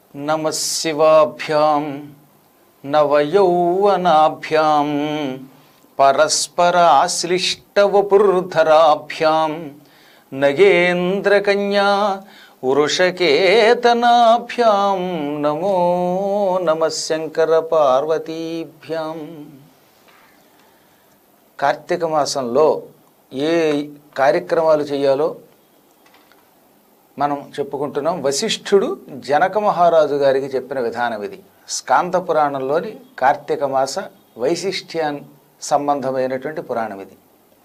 నమ శివాభ్యాం నవయౌవనాభ్యాం పరస్పరాశ్లిష్టవపుర్ధరాభ్యాం నగేంద్రకన్యా వృషకేతనాభ్యాం నమో నమ శంకర పార్వతీభ్యాం కార్తీక మాసంలో ఏ కార్యక్రమాలు చేయాలో మనం చెప్పుకుంటున్నాం వశిష్ఠుడు జనక మహారాజు గారికి చెప్పిన విధానం ఇది స్కాంత పురాణంలోని కార్తీక మాస వైశిష్ట్యాన్ సంబంధమైనటువంటి పురాణం ఇది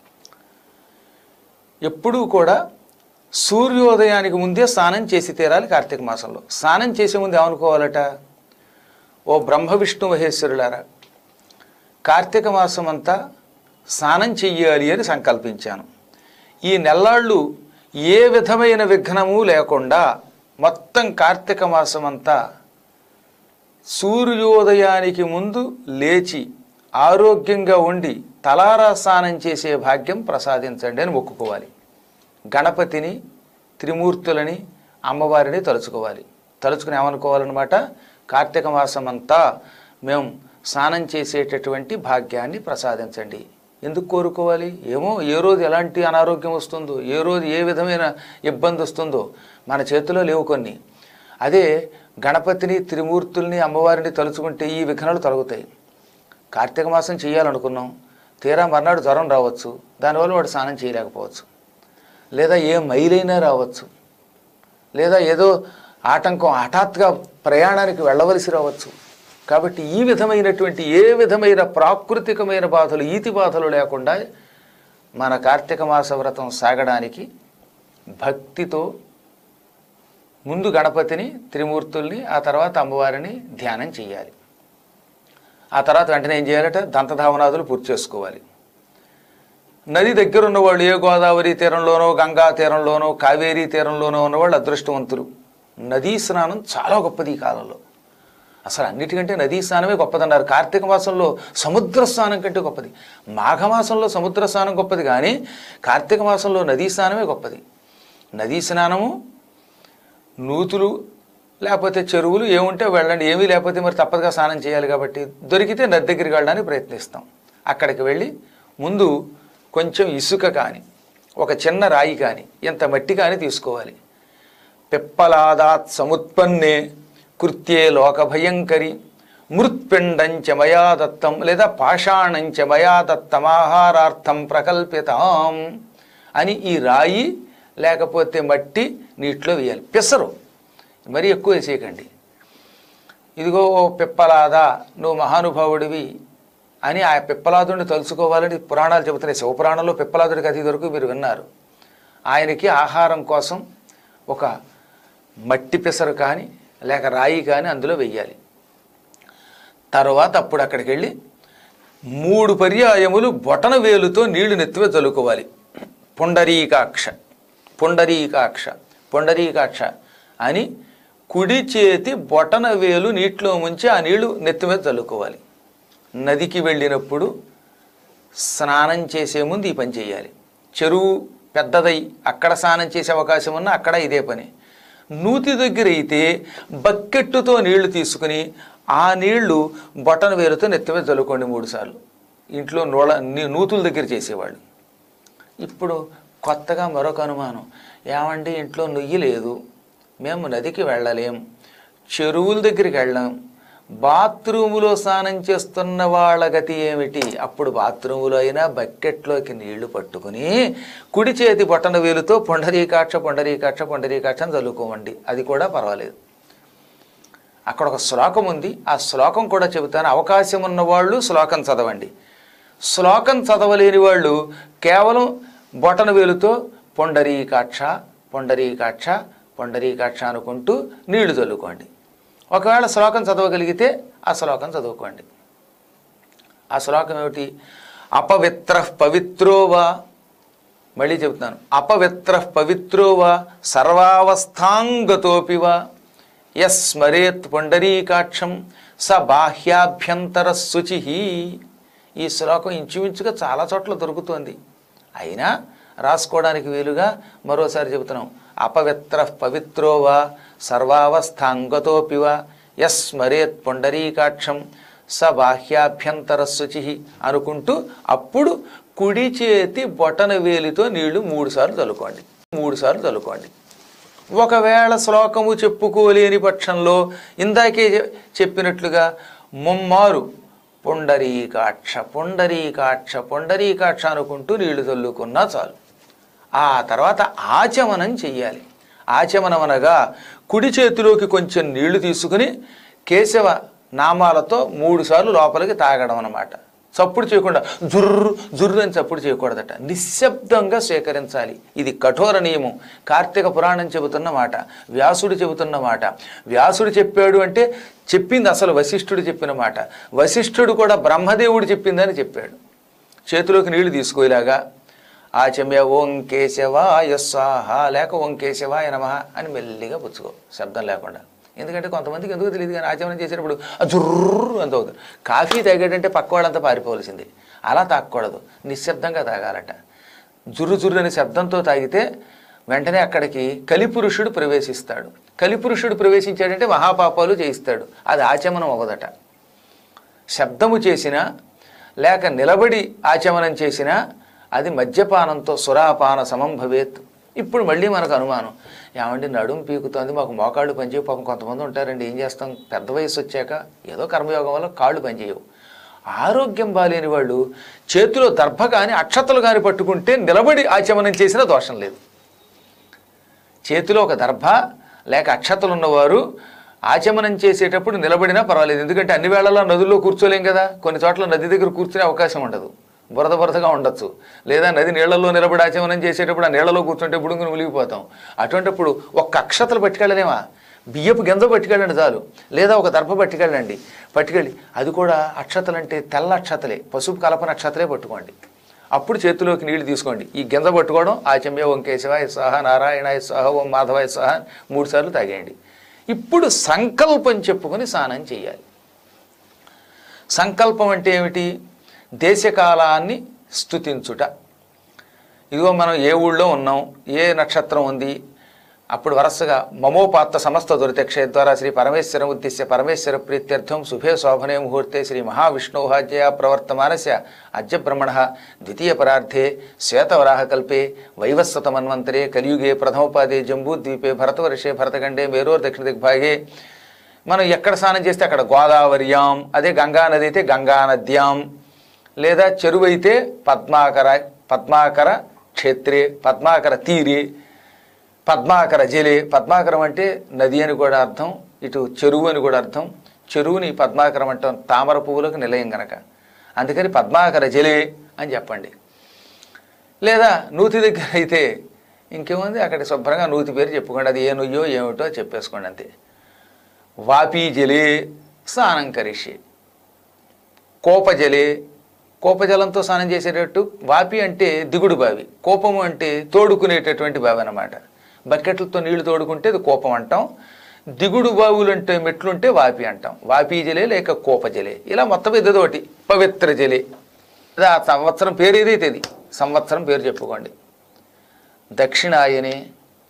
ఎప్పుడూ కూడా సూర్యోదయానికి ముందే స్నానం చేసి తీరాలి కార్తీక మాసంలో స్నానం చేసే ముందు ఏమనుకోవాలట ఓ బ్రహ్మ విష్ణు మహేశ్వరులారా కార్తీక మాసం అంతా స్నానం చెయ్యాలి అని సంకల్పించాను ఈ నెల్లాళ్ళు ఏ విధమైన విఘ్నము లేకుండా మొత్తం కార్తీక మాసం అంతా సూర్యోదయానికి ముందు లేచి ఆరోగ్యంగా ఉండి తలారా స్నానం చేసే భాగ్యం ప్రసాదించండి అని మొక్కుకోవాలి గణపతిని త్రిమూర్తులని అమ్మవారిని తలుచుకోవాలి తలుచుకుని ఏమనుకోవాలన్నమాట కార్తీక మాసం అంతా మేము స్నానం చేసేటటువంటి భాగ్యాన్ని ప్రసాదించండి ఎందుకు కోరుకోవాలి ఏమో ఏ రోజు ఎలాంటి అనారోగ్యం వస్తుందో ఏ రోజు ఏ విధమైన ఇబ్బంది వస్తుందో మన చేతిలో లేవు కొన్ని అదే గణపతిని త్రిమూర్తుల్ని అమ్మవారిని తలుచుకుంటే ఈ విఘ్నాలు తొలగుతాయి కార్తీక మాసం చేయాలనుకున్నాం తీరా మర్నాడు జ్వరం రావచ్చు దానివల్ల వాడు స్నానం చేయలేకపోవచ్చు లేదా ఏ మైలైనా రావచ్చు లేదా ఏదో ఆటంకం హఠాత్తుగా ప్రయాణానికి వెళ్ళవలసి రావచ్చు కాబట్టి ఈ విధమైనటువంటి ఏ విధమైన ప్రాకృతికమైన బాధలు ఈతి బాధలు లేకుండా మన కార్తీక మాస వ్రతం సాగడానికి భక్తితో ముందు గణపతిని త్రిమూర్తుల్ని ఆ తర్వాత అమ్మవారిని ధ్యానం చేయాలి ఆ తర్వాత వెంటనే ఏం చేయాలట దంతధావనాదులు పూర్తి చేసుకోవాలి నది దగ్గర ఉన్నవాళ్ళు ఏ గోదావరి తీరంలోనో గంగా తీరంలోనో కావేరీ తీరంలోనో ఉన్నవాళ్ళు అదృష్టవంతులు నదీ స్నానం చాలా గొప్పది ఈ కాలంలో అసలు అన్నిటికంటే నదీ స్నానమే గొప్పదన్నారు కార్తీక మాసంలో సముద్ర స్నానం కంటే గొప్పది మాఘమాసంలో సముద్ర స్నానం గొప్పది కానీ కార్తీక మాసంలో నదీ స్నానమే గొప్పది నదీ స్నానము నూతులు లేకపోతే చెరువులు ఏముంటే వెళ్ళండి ఏమీ లేకపోతే మరి తప్పదుగా స్నానం చేయాలి కాబట్టి దొరికితే నది దగ్గరికి వెళ్ళడానికి ప్రయత్నిస్తాం అక్కడికి వెళ్ళి ముందు కొంచెం ఇసుక కానీ ఒక చిన్న రాయి కానీ ఇంత మట్టి కానీ తీసుకోవాలి పిప్పలాదాత్ సముత్పన్నే కృత్యే లోకభయంకరి మృత్పిండంచ మయా దత్తం లేదా పాషాణంచ మయా దత్తమాహారార్థం ప్రకల్పితాం అని ఈ రాయి లేకపోతే మట్టి నీటిలో వేయాలి పిసరు మరీ ఎక్కువ వేసేయకండి ఇదిగో ఓ పిప్పలాదా నువ్వు మహానుభావుడివి అని ఆ పిప్పలాదుడిని తలుచుకోవాలని పురాణాలు చెబుతున్నాయి శివపురాణంలో పిప్పలాదుడికి అది వరకు మీరు విన్నారు ఆయనకి ఆహారం కోసం ఒక మట్టి పిసరు కానీ లేక రాయి కానీ అందులో వెయ్యాలి తర్వాత అప్పుడు అక్కడికి వెళ్ళి మూడు పర్యాయములు బొటన వేలుతో నీళ్లు నెత్తివే చల్లుకోవాలి పుండరీకాక్ష పుండరీకాక్ష పుండరీకాక్ష అని కుడి చేతి బొటన వేలు నీటిలో ముంచి ఆ నీళ్లు నెత్తి మీద చల్లుకోవాలి నదికి వెళ్ళినప్పుడు స్నానం చేసే ముందు ఈ పని చేయాలి చెరువు పెద్దదై అక్కడ స్నానం చేసే అవకాశం ఉన్నా అక్కడ ఇదే పని నూతి దగ్గర అయితే బకెట్టుతో నీళ్లు తీసుకుని ఆ నీళ్లు బొటన వేలుతో నెత్తి మీద చల్లుకోండి మూడుసార్లు ఇంట్లో నోళ నీ- నూతుల దగ్గర చేసేవాళ్ళు ఇప్పుడు కొత్తగా మరొక అనుమానం ఏమంటే ఇంట్లో నుయ్యి లేదు మేము నదికి వెళ్ళలేం చెరువుల దగ్గరికి వెళ్ళాం బాత్రూములో స్నానం చేస్తున్న వాళ్ళ గతి ఏమిటి అప్పుడు బాత్రూములో అయినా బకెట్లోకి నీళ్లు పట్టుకుని కుడి చేతి బొట్టన వేలుతో పొండరీకాక్ష పొండరీకాక్ష పొండరీకాక్ష అని చల్లుకోమండి అది కూడా పర్వాలేదు అక్కడ ఒక శ్లోకం ఉంది ఆ శ్లోకం కూడా చెబుతాను అవకాశం ఉన్న వాళ్ళు శ్లోకం చదవండి శ్లోకం చదవలేని వాళ్ళు కేవలం బొటన వేలుతో పొండరీకాక్ష పొండరీకాక్ష పొండరీకాక్ష అనుకుంటూ నీళ్లు చల్లుకోండి ఒకవేళ శ్లోకం చదవగలిగితే ఆ శ్లోకం చదువుకోండి ఆ శ్లోకం ఏమిటి అపవిత్ర పవిత్రోవా మళ్ళీ చెబుతున్నాను అపవిత్ర పవిత్రోవా సర్వావస్థాంగతోపివా యస్మరేత్ పొండరీకాక్షం స బాహ్యాభ్యంతర శుచి ఈ శ్లోకం ఇంచుమించుగా చాలా చోట్ల దొరుకుతోంది అయినా రాసుకోవడానికి వీలుగా మరోసారి చెబుతున్నాం అపవిత్ర పవిత్రో వా సర్వావస్థాంగతోపి వా యస్మరేత్ పుండరీకాక్షం స బాహ్యాభ్యంతర శుచి అనుకుంటూ అప్పుడు కుడి చేతి బొటన వేలితో నీళ్లు మూడు సార్లు చల్లుకోండి మూడు సార్లు చల్లుకోండి ఒకవేళ శ్లోకము చెప్పుకోలేని పక్షంలో ఇందాకే చె- చెప్పినట్లుగా ముమ్మారు పుండరీకాక్ష పుండరీకాక్ష పుండరీకాక్ష అనుకుంటూ నీళ్లు చల్లుకున్నా చాలు ఆ తర్వాత ఆచమనం చెయ్యాలి ఆచమనం అనగా కుడి చేతిలోకి కొంచెం నీళ్లు తీసుకుని కేశవ నామాలతో మూడు సార్లు లోపలికి తాగడం అన్నమాట చప్పుడు చేయకుండా జుర్రు జుర్రు అని చప్పుడు చేయకూడదట నిశ్శబ్దంగా స్వీకరించాలి ఇది కఠోర నియమం కార్తీక పురాణం చెబుతున్న మాట వ్యాసుడు చెబుతున్న మాట వ్యాసుడు చెప్పాడు అంటే చెప్పింది అసలు వశిష్ఠుడు చెప్పిన మాట వశిష్ఠుడు కూడా బ్రహ్మదేవుడు చెప్పిందని చెప్పాడు చేతిలోకి నీళ్లు తీసుకోలేగా ఆచమ్య ఓం కేశవాయ స్వాహ లేక ఓం కేశవాయ నమ అని మెల్లిగా పుచ్చుకో శబ్దం లేకుండా ఎందుకంటే కొంతమందికి ఎందుకు తెలియదు కానీ ఆచమనం చేసేటప్పుడు ఆ జుర్రు అంత అవుతుంది కాఫీ తాగాడంటే పక్క వాళ్ళంతా పారిపోవలసింది అలా తాగకూడదు నిశ్శబ్దంగా తాగాలట జుర్రు జుర్రు అనే శబ్దంతో తాగితే వెంటనే అక్కడికి కలిపురుషుడు ప్రవేశిస్తాడు కలిపురుషుడు ప్రవేశించాడంటే మహాపాపాలు చేయిస్తాడు అది ఆచమనం అవ్వదట శబ్దము చేసినా లేక నిలబడి ఆచమనం చేసినా అది మద్యపానంతో సురాపాన సమం భవేత్ ఇప్పుడు మళ్ళీ మనకు అనుమానం ఏమండి నడుం పీకుతోంది మాకు మోకాళ్ళు పనిచేయవు పాపం కొంతమంది ఉంటారండి ఏం చేస్తాం పెద్ద వయసు వచ్చాక ఏదో కర్మయోగం వల్ల కాళ్ళు పనిచేయవు ఆరోగ్యం బాలేని వాళ్ళు చేతిలో దర్భ కానీ అక్షతలు కానీ పట్టుకుంటే నిలబడి ఆచమనం చేసినా దోషం లేదు చేతిలో ఒక దర్భ లేక అక్షతలు ఉన్నవారు ఆచమనం చేసేటప్పుడు నిలబడినా పర్వాలేదు ఎందుకంటే అన్ని వేళల్లో నదుల్లో కూర్చోలేం కదా కొన్ని చోట్ల నది దగ్గర కూర్చునే అవకాశం ఉండదు బురద బురదగా ఉండొచ్చు లేదా నది నీళ్లలో నిలబడి ఆచమనం చేసేటప్పుడు ఆ నీళ్లలో కూర్చుంటే బుడుంగుని మునిగిపోతాం అటువంటిప్పుడు ఒక్క అక్షతలు పట్టుకెళ్ళలేమా బియ్యపు గింజ పట్టుకెళ్ళండి చాలు లేదా ఒక దర్భ పట్టుకెళ్ళండి పట్టుకెళ్ళి అది కూడా అక్షతలంటే తెల్ల అక్షతలే పసుపు కలపన అక్షతలే పట్టుకోండి అప్పుడు చేతిలోకి నీళ్లు తీసుకోండి ఈ గింజ పట్టుకోవడం ఆచమ్య ఓం కేశవాయ సహ నారాయణాయ సహ ఓం మాధవాయ సహ మూడు సార్లు తాగేయండి ఇప్పుడు సంకల్పం చెప్పుకొని స్నానం చేయాలి సంకల్పం అంటే ఏమిటి దేశకాలాన్ని స్తుతించుట ఇదిగో మనం ఏ ఊళ్ళో ఉన్నాం ఏ నక్షత్రం ఉంది అప్పుడు వరుసగా మమోపాత్త సమస్త దురితక్షే ద్వారా శ్రీ పరమేశ్వరం ఉద్దేశ్య పరమేశ్వర ప్రీత్యర్థం శుభే శోభనే ముహూర్తే శ్రీ మహావిష్ణోహాజ్యయ ప్రవర్తమానస్య అద్య బ్రహ్మణ ద్వితీయ పరార్థే శ్వేతవరాహకల్పే వైవస్వత మన్వంతరే కలియుగే ప్రథమోపాదే జంబూద్వీపే భరతవర్షే భరతఖండే మేరోర్ దక్షిణ దిగ్భాగే మనం ఎక్కడ స్నానం చేస్తే అక్కడ గోదావరియాం అదే గంగా నది అయితే గంగా నద్యాం లేదా చెరువు అయితే పద్మాకర పద్మాకర క్షేత్రే పద్మాకర తీరే పద్మాకర జలే పద్మాకరం అంటే నది అని కూడా అర్థం ఇటు చెరువు అని కూడా అర్థం చెరువుని పద్మాకరం అంటాం తామర పువ్వులకు నిలయం గనక అందుకని పద్మాకర జలే అని చెప్పండి లేదా నూతి దగ్గర అయితే ఇంకేముంది అక్కడ శుభ్రంగా నూతి పేరు చెప్పుకోండి అది ఏ నుయ్యో ఏమిటో చెప్పేసుకోండి అంతే వాపీ జలే స్నానం కరిషి కోపజలే కోపజలంతో స్నానం చేసేటట్టు వాపి అంటే దిగుడు బావి కోపము అంటే తోడుకునేటటువంటి బావి అన్నమాట బకెట్లతో నీళ్లు తోడుకుంటే అది కోపం అంటాం దిగుడు బావులు అంటే మెట్లుంటే వాపి అంటాం వాపి జలే లేక కోపజలే ఇలా మొత్తం ఇద్దదోటి పవిత్ర జలే ఇది ఆ సంవత్సరం పేరు ఏదైతే ఇది సంవత్సరం పేరు చెప్పుకోండి దక్షిణాయనే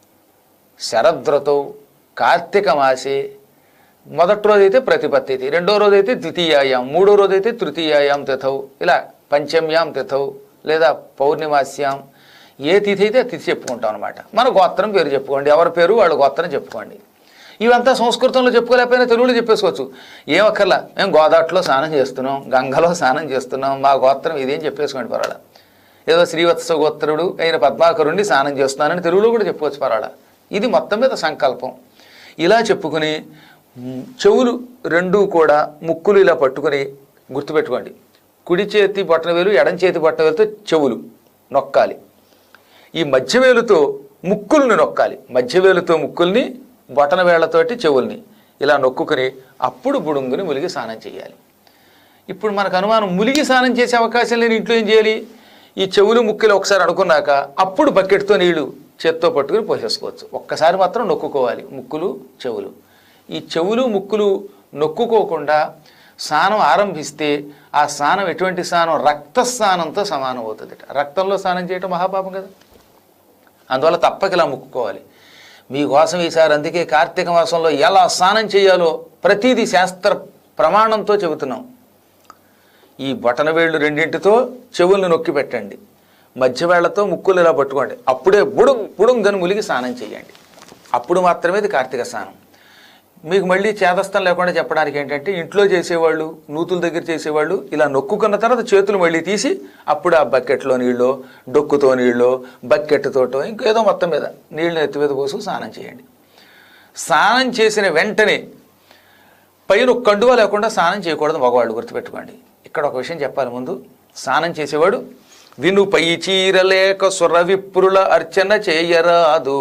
శరదృతౌ కార్తీక మాసే మొదటి రోజు అయితే ప్రతిపత్తి రెండో రోజు అయితే ద్వితీయాయాం మూడో రోజు అయితే తృతీయాయాం తిథౌ ఇలా పంచమ్యాం తిథౌ లేదా పౌర్ణిమాస్యాం ఏ తిథి అయితే ఆ తిథి చెప్పుకుంటాం అనమాట మన గోత్రం పేరు చెప్పుకోండి ఎవరి పేరు వాళ్ళ గోత్రం చెప్పుకోండి ఇవంతా సంస్కృతంలో చెప్పుకోలేకపోయినా తెలుగులో చెప్పేసుకోవచ్చు ఏం అక్కర్లా మేము గోదాట్లో స్నానం చేస్తున్నాం గంగలో స్నానం చేస్తున్నాం మా గోత్రం ఇదేం చెప్పేసుకోండి పర్వాలా ఏదో శ్రీవత్స గోత్రుడు అయిన పద్మాకరుణ్ణి స్నానం చేస్తున్నానని తెలుగులో కూడా చెప్పుకోవచ్చు పర్వాలా ఇది మొత్తం మీద సంకల్పం ఇలా చెప్పుకుని మ్, చెవులు రెండూ కూడా ముక్కులు ఇలా పట్టుకొని గుర్తుపెట్టుకోండి కుడి చేతి బొట్టన వేలు ఎడం చేతి బొట్టన వేలుతో చెవులు నొక్కాలి ఈ మధ్యవేలుతో ముక్కుల్ని నొక్కాలి మధ్యవేలుతో ముక్కుల్ని బొటన వేళ్లతోటి చెవుల్ని ఇలా నొక్కుని అప్పుడు బుడుంగుని ములిగి స్నానం చేయాలి ఇప్పుడు మనకు అనుమానం ములిగి స్నానం చేసే అవకాశం లేని ఇంట్లో ఏం చేయాలి ఈ చెవులు ముక్కులు ఒకసారి అనుకున్నాక అప్పుడు బకెట్తో నీళ్లు చేత్తో పట్టుకుని పోసేసుకోవచ్చు ఒక్కసారి మాత్రం నొక్కుకోవాలి ముక్కులు చెవులు ఈ చెవులు ముక్కులు నొక్కుకోకుండా స్నానం ఆరంభిస్తే ఆ స్నానం ఎటువంటి స్నానం రక్త స్నానంతో సమానం అవుతుంది రక్తంలో స్నానం చేయటం మహాపాపం కదా అందువల్ల తప్పక ఇలా ముక్కుకోవాలి మీకోసం ఈసారి అందుకే కార్తీక మాసంలో ఎలా స్నానం చేయాలో ప్రతిదీ శాస్త్ర ప్రమాణంతో చెబుతున్నాం ఈ బొటన వేళ్ళు రెండింటితో చెవుల్ని నొక్కి పెట్టండి మధ్య వేళ్లతో ముక్కులు ఇలా పట్టుకోండి అప్పుడే బుడుం బుడుం గను ములిగి స్నానం చేయండి అప్పుడు మాత్రమే ఇది కార్తీక స్నానం మీకు మళ్ళీ చేదస్థం లేకుండా చెప్పడానికి ఏంటంటే ఇంట్లో చేసేవాళ్ళు నూతుల దగ్గర చేసేవాళ్ళు ఇలా నొక్కుకున్న తర్వాత చేతులు మళ్ళీ తీసి అప్పుడు ఆ బకెట్లో నీళ్ళు డొక్కుతో నీళ్ళు బకెట్తోటో ఇంకేదో మొత్తం మీద నీళ్ళని ఎత్తి మీద పోసు స్నానం చేయండి స్నానం చేసిన వెంటనే పైన ఒక కండువ లేకుండా స్నానం చేయకూడదు మగవాళ్ళు గుర్తుపెట్టుకోండి ఇక్కడ ఒక విషయం చెప్పాలి ముందు స్నానం చేసేవాడు విను పై చీరలేక సుర విప్రుల అర్చన చేయరాదు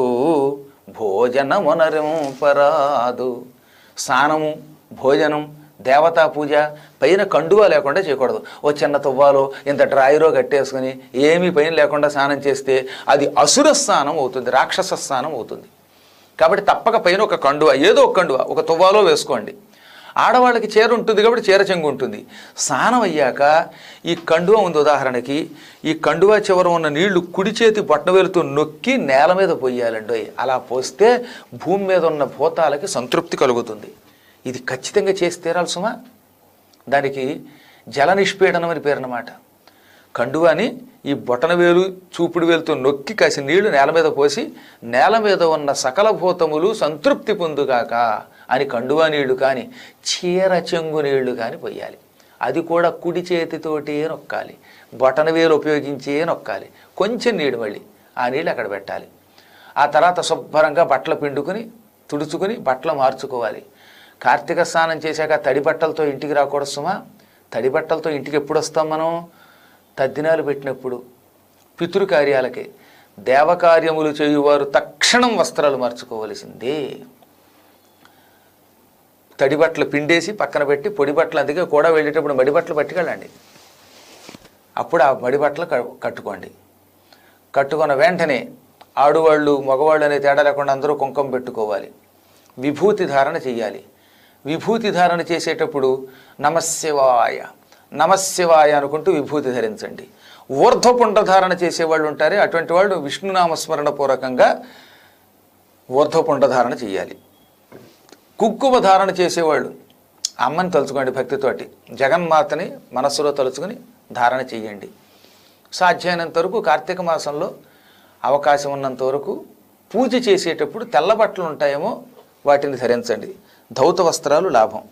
భోజనమునరింపరాదు స్నానము భోజనం దేవతా పూజ పైన కండువా లేకుండా చేయకూడదు ఓ చిన్న తువ్వాలో ఇంత డ్రాయరో కట్టేసుకుని ఏమీ పైన లేకుండా స్నానం చేస్తే అది అసుర స్నానం అవుతుంది రాక్షస స్నానం అవుతుంది కాబట్టి తప్పక పైన ఒక కండువ ఏదో ఒక కండువ ఒక తువ్వాలో వేసుకోండి ఆడవాళ్ళకి చీర ఉంటుంది కాబట్టి చీర చెంగు ఉంటుంది స్నానం అయ్యాక ఈ కండువ ఉంది ఉదాహరణకి ఈ కండువ చివర ఉన్న నీళ్లు కుడి చేతి బొట్టవేలుతో నొక్కి నేల మీద పోయాలండి అలా పోస్తే భూమి మీద ఉన్న భూతాలకి సంతృప్తి కలుగుతుంది ఇది ఖచ్చితంగా చేసి తీరాలి సుమా దానికి జల నిష్పీడనం అని పేరు అన్నమాట కండువాని ఈ బొటన వేలు చూపుడు వేలుతో నొక్కి కాసి నీళ్లు నేల మీద పోసి నేల మీద ఉన్న సకల భూతములు సంతృప్తి పొందుగాక అని కండువా నీళ్లు కానీ చీర చెంగు నీళ్లు కానీ పొయ్యాలి అది కూడా కుడి చేతితోటే నొక్కాలి బొటన వేలు ఉపయోగించే నొక్కాలి కొంచెం నీళ్ళు మళ్ళీ ఆ నీళ్ళు అక్కడ పెట్టాలి ఆ తర్వాత శుభ్రంగా బట్టలు పిండుకుని తుడుచుకుని బట్టలు మార్చుకోవాలి కార్తీక స్నానం చేశాక తడి బట్టలతో ఇంటికి రాకూడదు సుమా తడి బట్టలతో ఇంటికి ఎప్పుడు వస్తాం మనం తద్దినాలు పెట్టినప్పుడు పితృకార్యాలకి దేవకార్యములు చేయువారు తక్షణం వస్త్రాలు మార్చుకోవలసిందే తడి బట్టలు పిండేసి పక్కన పెట్టి పొడి బట్టలు అందుకే కూడా వెళ్ళేటప్పుడు మడి బట్టలు పట్టుకెళ్ళండి అప్పుడు ఆ మడి బట్టలు క- కట్టుకోండి కట్టుకున్న వెంటనే ఆడవాళ్ళు మగవాళ్ళు అనే తేడా లేకుండా అందరూ కుంకుమ పెట్టుకోవాలి విభూతి ధారణ చేయాలి విభూతి ధారణ చేసేటప్పుడు నమశివాయ నమశివాయ అనుకుంటూ విభూతి ధరించండి ఊర్ధ్వపుండ ధారణ చేసేవాళ్ళు ఉంటారే అటువంటి వాళ్ళు విష్ణునామస్మరణ పూర్వకంగా ఊర్ధ్వపుండ ధారణ చేయాలి కుంకుమ ధారణ చేసేవాళ్ళు అమ్మని తలుచుకోండి భక్తితోటి జగన్మాతని మనస్సులో తలుచుకుని ధారణ చేయండి సాధ్యమైనంత వరకు కార్తీక మాసంలో అవకాశం ఉన్నంత వరకు పూజ చేసేటప్పుడు తెల్ల బట్టలు ఉంటాయేమో వాటిని ధరించండి ధౌత వస్త్రాలు లాభం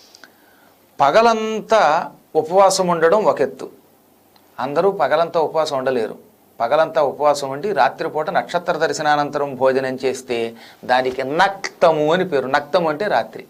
పగలంతా ఉపవాసం ఉండడం ఒక ఎత్తు అందరూ పగలంతా ఉపవాసం ఉండలేరు పగలంతా ఉపవాసం ఉండి రాత్రిపూట నక్షత్ర దర్శనానంతరం భోజనం చేస్తే దానికి నక్తము అని పేరు నక్తము అంటే రాత్రి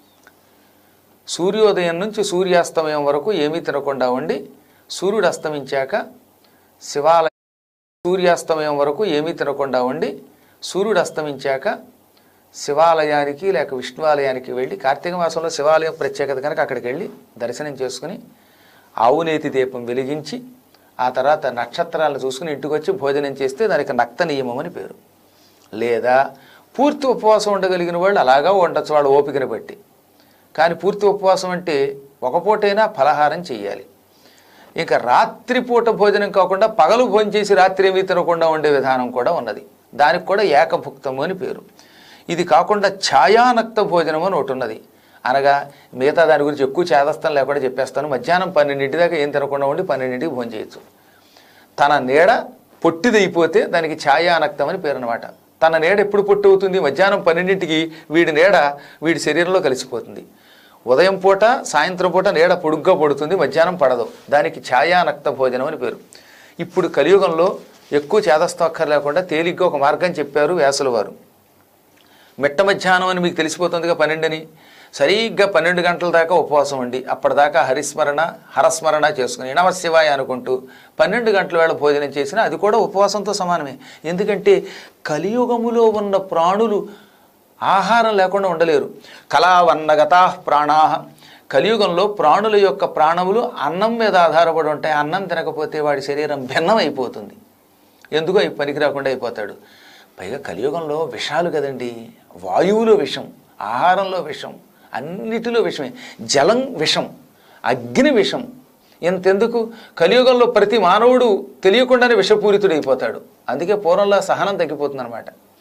సూర్యోదయం నుంచి సూర్యాస్తమయం వరకు ఏమీ తినకుండా ఉండి సూర్యుడు అస్తమించాక శివాలయం సూర్యాస్తమయం వరకు ఏమీ తినకుండా ఉండి సూర్యుడు అస్తమించాక శివాలయానికి లేక విష్ణువాలయానికి వెళ్ళి కార్తీక మాసంలో శివాలయం ప్రత్యేకత కనుక అక్కడికి వెళ్ళి దర్శనం చేసుకుని ఆవునేతి దీపం వెలిగించి ఆ తర్వాత నక్షత్రాలను చూసుకుని ఇంటికి వచ్చి భోజనం చేస్తే దానికి నక్త నియమం అని పేరు లేదా పూర్తి ఉపవాసం ఉండగలిగిన వాళ్ళు అలాగా ఉండొచ్చు వాళ్ళ ఓపికను బట్టి కానీ పూర్తి ఉపవాసం అంటే ఒక పూటైనా ఫలహారం చేయాలి ఇంకా రాత్రిపూట భోజనం కాకుండా పగలు భోజనం చేసి రాత్రి ఏమీ తినకుండా ఉండే విధానం కూడా ఉన్నది దానికి కూడా ఏకభుక్తము అని పేరు ఇది కాకుండా ఛాయానక్త భోజనం అని ఒకటి ఉన్నది అనగా మిగతా దాని గురించి ఎక్కువ చేదస్తాను లేకుండా చెప్పేస్తాను మధ్యాహ్నం పన్నెండింటి దాకా ఏం తినకుండా ఉండి పన్నెండింటికి భోజనం చేయొచ్చు తన నీడ పొట్టిదైపోతే దానికి ఛాయానక్తం అని పేరు అనమాట తన నీడ ఎప్పుడు పొట్టి అవుతుంది మధ్యాహ్నం పన్నెండింటికి వీడి నీడ వీడి శరీరంలో కలిసిపోతుంది ఉదయం పూట సాయంత్రం పూట నీడ పొడుగ్గా పడుతుంది మధ్యాహ్నం పడదు దానికి ఛాయానక్త భోజనం అని పేరు ఇప్పుడు కలియుగంలో ఎక్కువ చేదస్తం అక్కర్లేకుండా తేలిగ్గా ఒక మార్గం చెప్పారు వ్యాసుల వారు మిట్ట మధ్యాహ్నం అని మీకు తెలిసిపోతుందిగా పన్నెండని సరిగ్గా పన్నెండు గంటల దాకా ఉపవాసం ఉండి అప్పటిదాకా హరిస్మరణ హరస్మరణ చేసుకుని నమశివాయ అనుకుంటూ పన్నెండు గంటల వేళ భోజనం చేసినా అది కూడా ఉపవాసంతో సమానమే ఎందుకంటే కలియుగములో ఉన్న ప్రాణులు ఆహారం లేకుండా ఉండలేరు కళావన్నగతా ప్రాణా కలియుగంలో ప్రాణుల యొక్క ప్రాణములు అన్నం మీద ఆధారపడి ఉంటాయి అన్నం తినకపోతే వాడి శరీరం భిన్నమైపోతుంది ఎందుకో ఈ పనికి రాకుండా అయిపోతాడు పైగా కలియుగంలో విషాలు కదండి వాయువులో విషం ఆహారంలో విషం అన్నిటిలో విషమే జలం విషం అగ్ని విషం ఇంతెందుకు కలియుగంలో ప్రతి మానవుడు తెలియకుండానే విషపూరితుడైపోతాడు అందుకే పూర్వంలో సహనం తగ్గిపోతుంది అనమాట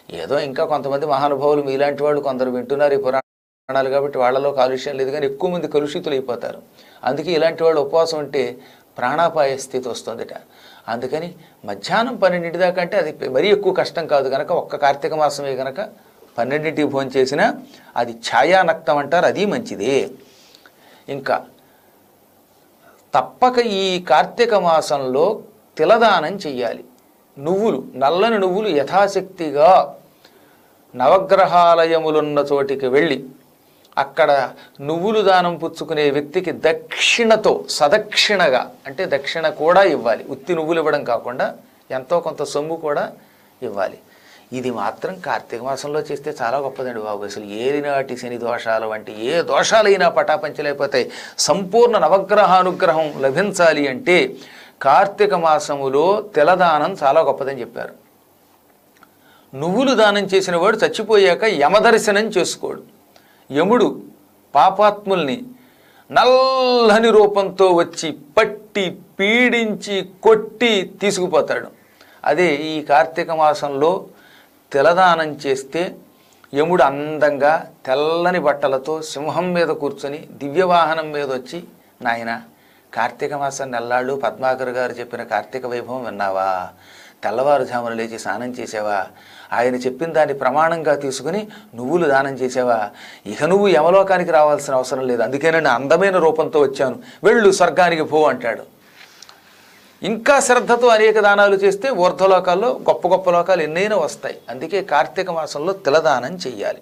ఏదో ఇంకా కొంతమంది మహానుభావులు మీలాంటి వాళ్ళు కొందరు వింటున్నారు ఈ పురాణాలు కాబట్టి వాళ్ళలో కాలుష్యం లేదు కానీ ఎక్కువ మంది కలుషితులు అయిపోతారు అందుకే ఇలాంటి వాళ్ళు ఉపవాసం ఉంటే ప్రాణాపాయ స్థితి వస్తుందిట అందుకని మధ్యాహ్నం పన్నెండింటి దాకా అంటే అది మరీ ఎక్కువ కష్టం కాదు కనుక ఒక్క కార్తీక మాసమే కనుక పన్నెండింటికి భోజనం చేసినా అది ఛాయానక్తం అంటారు అది మంచిదే ఇంకా తప్పక ఈ కార్తీక మాసంలో తిలదానం చెయ్యాలి నువ్వులు నల్లని నువ్వులు యథాశక్తిగా నవగ్రహాలయములున్న చోటికి వెళ్ళి అక్కడ నువ్వులు దానం పుచ్చుకునే వ్యక్తికి దక్షిణతో సదక్షిణగా అంటే దక్షిణ కూడా ఇవ్వాలి ఉత్తి నువ్వులు ఇవ్వడం కాకుండా ఎంతో కొంత సొమ్ము కూడా ఇవ్వాలి ఇది మాత్రం కార్తీక మాసంలో చేస్తే చాలా గొప్పదండి బాబు అసలు ఏలినాటి శని దోషాలు వంటి ఏ దోషాలైనా పటాపంచలైపోతాయి సంపూర్ణ నవగ్రహానుగ్రహం లభించాలి అంటే కార్తీక మాసములో తెలదానం చాలా గొప్పదని చెప్పారు నువ్వులు దానం చేసిన వాడు చచ్చిపోయాక యమదర్శనం చేసుకోడు యముడు పాపాత్ముల్ని నల్లని రూపంతో వచ్చి పట్టి పీడించి కొట్టి తీసుకుపోతాడు అదే ఈ కార్తీక మాసంలో తెలదానం చేస్తే యముడు అందంగా తెల్లని బట్టలతో సింహం మీద కూర్చొని దివ్యవాహనం మీద వచ్చి నాయన కార్తీక మాసం నెల్లాళ్ళు పద్మాకర్ గారు చెప్పిన కార్తీక వైభవం విన్నావా తెల్లవారుజామున లేచి స్నానం చేసావా ఆయన చెప్పిన దాన్ని ప్రమాణంగా తీసుకుని నువ్వులు దానం చేసావా ఇక నువ్వు యమలోకానికి రావాల్సిన అవసరం లేదు అందుకే నేను అందమైన రూపంతో వచ్చాను వెళ్ళు స్వర్గానికి పో అంటాడు ఇంకా శ్రద్ధతో అనేక దానాలు చేస్తే ఊర్ధ్వలోకాల్లో గొప్ప గొప్ప లోకాలు ఎన్నైనా వస్తాయి అందుకే కార్తీక మాసంలో తిలదానం చెయ్యాలి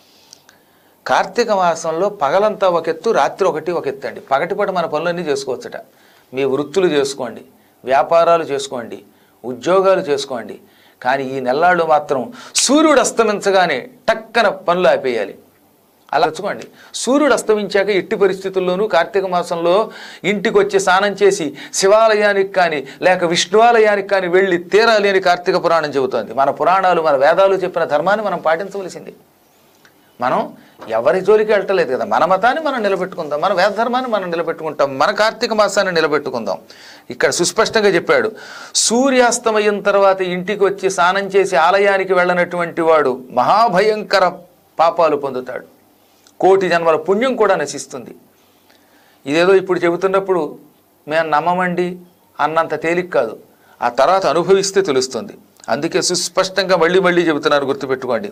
కార్తీక మాసంలో పగలంతా ఒక ఎత్తు రాత్రి ఒకటి ఒక ఎత్తు అండి పగటిపూట మన పనులన్నీ చేసుకోవచ్చుట మీ వృత్తులు చేసుకోండి వ్యాపారాలు చేసుకోండి ఉద్యోగాలు చేసుకోండి కానీ ఈ నెల్లాళ్ళు మాత్రం సూర్యుడు అస్తమించగానే టక్కన పనులు ఆపేయాలి అలా వచ్చుకోండి సూర్యుడు అస్తమించాక ఎట్టి పరిస్థితుల్లోనూ కార్తీక మాసంలో ఇంటికి వచ్చి స్నానం చేసి శివాలయానికి కానీ లేక విష్ణువాలయానికి కానీ వెళ్ళి తీరాలి అని కార్తీక పురాణం చెబుతోంది మన పురాణాలు మన వేదాలు చెప్పిన ధర్మాన్ని మనం పాటించవలసింది మనం ఎవరి జోలికి వెళ్ళటలేదు కదా మన మతాన్ని మనం నిలబెట్టుకుందాం మన వేద ధర్మాన్ని మనం నిలబెట్టుకుంటాం మన కార్తీక మాసాన్ని నిలబెట్టుకుందాం ఇక్కడ సుస్పష్టంగా చెప్పాడు సూర్యాస్తమయం తర్వాత ఇంటికి వచ్చి స్నానం చేసి ఆలయానికి వెళ్ళనటువంటి వాడు మహాభయంకర పాపాలు పొందుతాడు కోటి జన్మల పుణ్యం కూడా నశిస్తుంది ఇదేదో ఇప్పుడు చెబుతున్నప్పుడు మేము నమ్మమండి అన్నంత తేలిక కాదు ఆ తర్వాత అనుభవిస్తే తెలుస్తుంది అందుకే సుస్పష్టంగా మళ్ళీ మళ్ళీ చెబుతున్నాను గుర్తుపెట్టుకోండి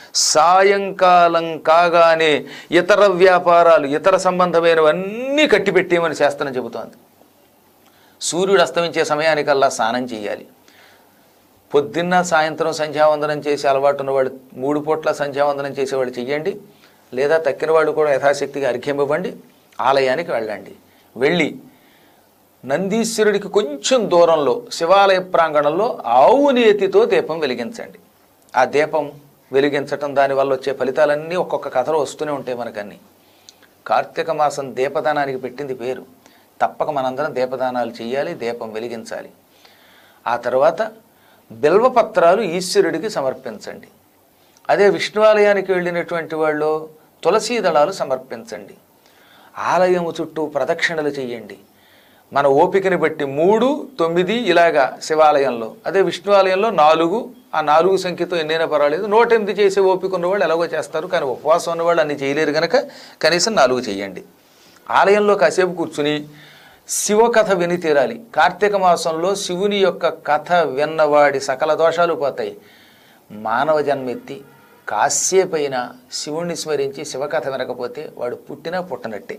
సాయంకాలం కాగానే ఇతర వ్యాపారాలు ఇతర సంబంధమైనవన్నీ కట్టిపెట్టేయమని శాస్త్రం చెబుతోంది సూర్యుడు అస్తమించే సమయానికల్లా స్నానం చేయాలి పొద్దున్న సాయంత్రం సంధ్యావందనం చేసే అలవాటు ఉన్నవాళ్ళు మూడు పూట్ల సంధ్యావందనం చేసేవాళ్ళు చెయ్యండి లేదా తక్కిన వాళ్ళు కూడా యథాశక్తిగా అర్ఘ్యం ఇవ్వండి ఆలయానికి వెళ్ళండి వెళ్ళి నందీశ్వరుడికి కొంచెం దూరంలో శివాలయ ప్రాంగణంలో ఆవు నేతితో దీపం వెలిగించండి ఆ దీపం వెలిగించటం దానివల్ల వచ్చే ఫలితాలన్నీ ఒక్కొక్క కథలో వస్తూనే ఉంటాయి మనకన్నీ కార్తీక మాసం దీపదానానికి పెట్టింది పేరు తప్పక మనందరం దీపదానాలు చేయాలి దీపం వెలిగించాలి ఆ తర్వాత బిల్వపత్రాలు ఈశ్వరుడికి సమర్పించండి అదే విష్ణువాలయానికి వెళ్ళినటువంటి వాళ్ళు తులసీ దళాలు సమర్పించండి ఆలయము చుట్టూ ప్రదక్షిణలు చెయ్యండి మన ఓపికని బట్టి మూడు తొమ్మిది ఇలాగా శివాలయంలో అదే విష్ణు ఆలయంలో నాలుగు ఆ నాలుగు సంఖ్యతో ఎన్నైనా పర్వాలేదు నూట ఎనిమిది చేసే ఓపిక ఉన్నవాళ్ళు ఎలాగో చేస్తారు కానీ ఉపవాసం ఉన్నవాళ్ళు అన్ని చేయలేరు కనుక కనీసం నాలుగు చేయండి ఆలయంలో కాసేపు కూర్చుని శివకథ విని తీరాలి కార్తీక మాసంలో శివుని యొక్క కథ విన్నవాడి సకల దోషాలు పోతాయి మానవ జన్మెత్తి కాసేపైన శివుణ్ణి స్మరించి శివకథ వినకపోతే వాడు పుట్టినా పుట్టనట్టే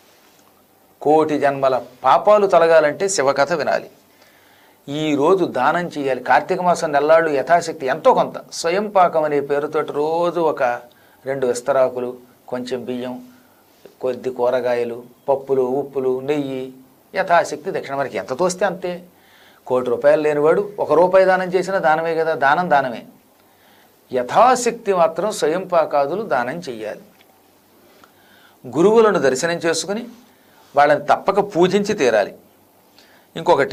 కోటి జన్మల పాపాలు తొలగాలంటే శివకథ వినాలి ఈ రోజు దానం చేయాలి కార్తీక మాసం నెల్లాళ్ళు యథాశక్తి ఎంతో కొంత స్వయం పాకం అనే పేరుతోటి రోజు ఒక రెండు విస్తరాకులు కొంచెం బియ్యం కొద్ది కూరగాయలు పప్పులు ఉప్పులు నెయ్యి యథాశక్తి దక్షిణ మనకి ఎంత తోస్తే అంతే కోటి రూపాయలు లేనివాడు ఒక రూపాయి దానం చేసినా దానమే కదా దానం దానమే యథాశక్తి మాత్రం స్వయం పాకాదులు దానం చెయ్యాలి గురువులను దర్శనం చేసుకుని వాళ్ళని తప్పక పూజించి తీరాలి ఇంకొకటి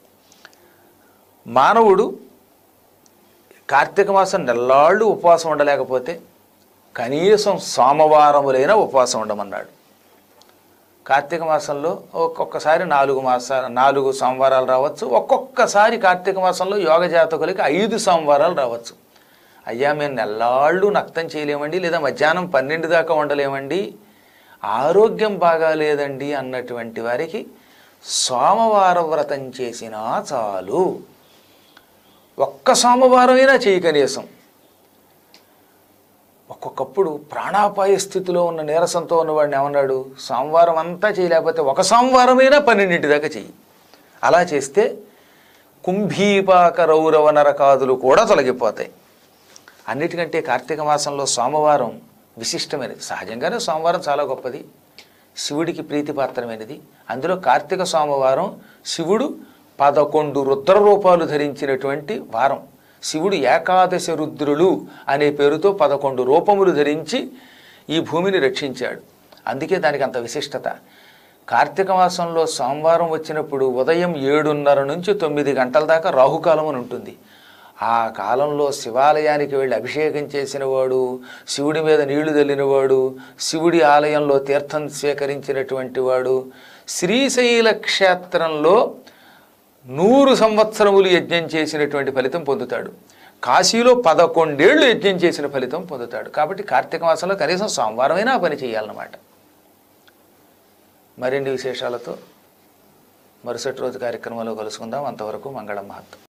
మానవుడు కార్తీక మాసం నెల్లాళ్ళు ఉపవాసం ఉండలేకపోతే కనీసం సోమవారములైనా ఉపవాసం ఉండమన్నాడు కార్తీక మాసంలో ఒక్కొక్కసారి నాలుగు మాసాలు నాలుగు సోమవారాలు రావచ్చు ఒక్కొక్కసారి కార్తీక మాసంలో యోగ జాతకులకి ఐదు సోమవారాలు రావచ్చు అయ్యా మేము నెల్లాళ్ళు నక్తం చేయలేమండి లేదా మధ్యాహ్నం పన్నెండు దాకా ఉండలేమండి ఆరోగ్యం బాగాలేదండి అన్నటువంటి వారికి సోమవార వ్రతం చేసినా చాలు ఒక్క సోమవారం అయినా చేయి కనీసం ఒక్కొక్కప్పుడు ప్రాణాపాయ స్థితిలో ఉన్న నీరసంతో ఉన్నవాడిని ఏమన్నాడు సోమవారం అంతా చేయలేకపోతే ఒక సోమవారమైనా పన్నెండింటి దాకా చెయ్యి అలా చేస్తే కుంభీపాక రౌరవ నరకాదులు కూడా తొలగిపోతాయి అన్నిటికంటే కార్తీక మాసంలో సోమవారం విశిష్టమైనది సహజంగానే సోమవారం చాలా గొప్పది శివుడికి ప్రీతిపాత్రమైనది అందులో కార్తీక సోమవారం శివుడు పదకొండు రుద్ర రూపాలు ధరించినటువంటి వారం శివుడు ఏకాదశ రుద్రులు అనే పేరుతో పదకొండు రూపములు ధరించి ఈ భూమిని రక్షించాడు అందుకే దానికి అంత విశిష్టత కార్తీక మాసంలో సోమవారం వచ్చినప్పుడు ఉదయం ఏడున్నర నుంచి తొమ్మిది గంటల దాకా రాహుకాలం అని ఉంటుంది ఆ కాలంలో శివాలయానికి వెళ్ళి అభిషేకం చేసిన వాడు శివుడి మీద నీళ్లు చల్లినవాడు శివుడి ఆలయంలో తీర్థం స్వీకరించినటువంటి వాడు శ్రీశైల క్షేత్రంలో నూరు సంవత్సరములు యజ్ఞం చేసినటువంటి ఫలితం పొందుతాడు కాశీలో పదకొండేళ్లు యజ్ఞం చేసిన ఫలితం పొందుతాడు కాబట్టి కార్తీక మాసంలో కనీసం సోమవారమైనా ఆ పని చేయాలన్నమాట మరిన్ని విశేషాలతో మరుసటి రోజు కార్యక్రమంలో కలుసుకుందాం అంతవరకు మంగళం మహత్వం